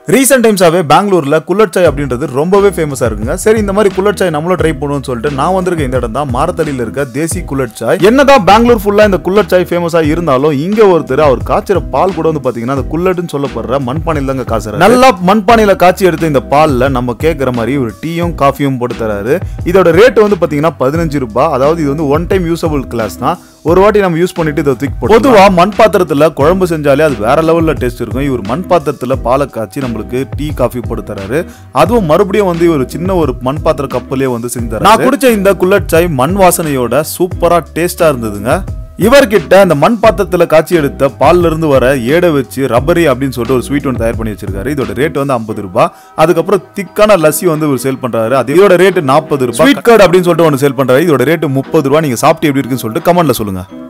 recent டைம்ஸாவே பெங்களூர்ல குல்லட் சாய் அப்படின்றது ரொம்பவே ஃபேமஸா இருக்குங்க சரி இந்த மாதிரி குல்லட் சாய் நம்மளும் ட்ரை பண்ணுவோம்னு சொல்லிட்டு நான் வந்திருக்க இந்த இடம் தான் மாரத்தடியில் இருக்க தேசி குல்லட் சாய் என்னதான் பெங்களூர் ஃபுல்லா இந்த குல்லட் சாய் ஃபேமஸா இருந்தாலும் இங்க ஒருத்தர் அவர் காய்ச்சற பால் கூட வந்து பாத்தீங்கன்னா அந்த குல்லட்னு சொல்லப்படுற மண்பானையில தாங்க காசுறாரு நல்லா மண்பானையில காய்ச்சி எடுத்த இந்த பால்ல நம்ம கேட்குற மாதிரி ஒரு டீயும் காஃபியும் போட்டு தராரு இதோட ரேட் வந்து பாத்தீங்கன்னா பதினஞ்சு ரூபாய் அதாவது இது வந்து ஒன் டைம் யூசபிள் கிளாஸ் தான் ஒரு வாட்டி நம்ம யூஸ் பண்ணிட்டு இதை தூக்கி போட்டு பொதுவா மண் பாத்திரத்துல குழம்பு செஞ்சாலே அது வேற லெவல்ல டேஸ்ட் இருக்கும் இவர் மண் பாத்திரத்துல பாலை காய்ச்சி நம்மளுக்கு டீ காஃபி போட்டு தராரு அதுவும் மறுபடியும் வந்து ஒரு சின்ன ஒரு மண் பாத்திர கப்பலே வந்து செஞ்சு தராரு நான் குடிச்ச இந்த குல்லட் சாய் மண் வாசனையோட சூப்பரா டேஸ்டா இருந்ததுங்க இவர்கிட்ட அந்த மண் பாத்திரத்துல காய்ச்சி எடுத்த பால்ல இருந்து வர ஏடை வச்சு ரப்பரி அப்படின்னு சொல்லிட்டு ஒரு ஸ்வீட் ஒன்று தயார் பண்ணி வச்சிருக்காரு இதோட ரேட் வந்து ஐம்பது ரூபாய் அதுக்கப்புறம் திக்கான லஸ்ஸி வந்து இவர் சேல் பண்றாரு அது இதோட ரேட் நாற்பது ரூபாய் ஸ்வீட் கார்டு அப்படின்னு சொல்லிட்டு ஒன்று சேல் பண்றாரு இதோட ரேட் முப்பது ரூபாய் நீங்க சாப்பிட்டு எப்படி இருக்குன்னு சொல்லிட்டு கமெண்ட்ல சொல்லுங்க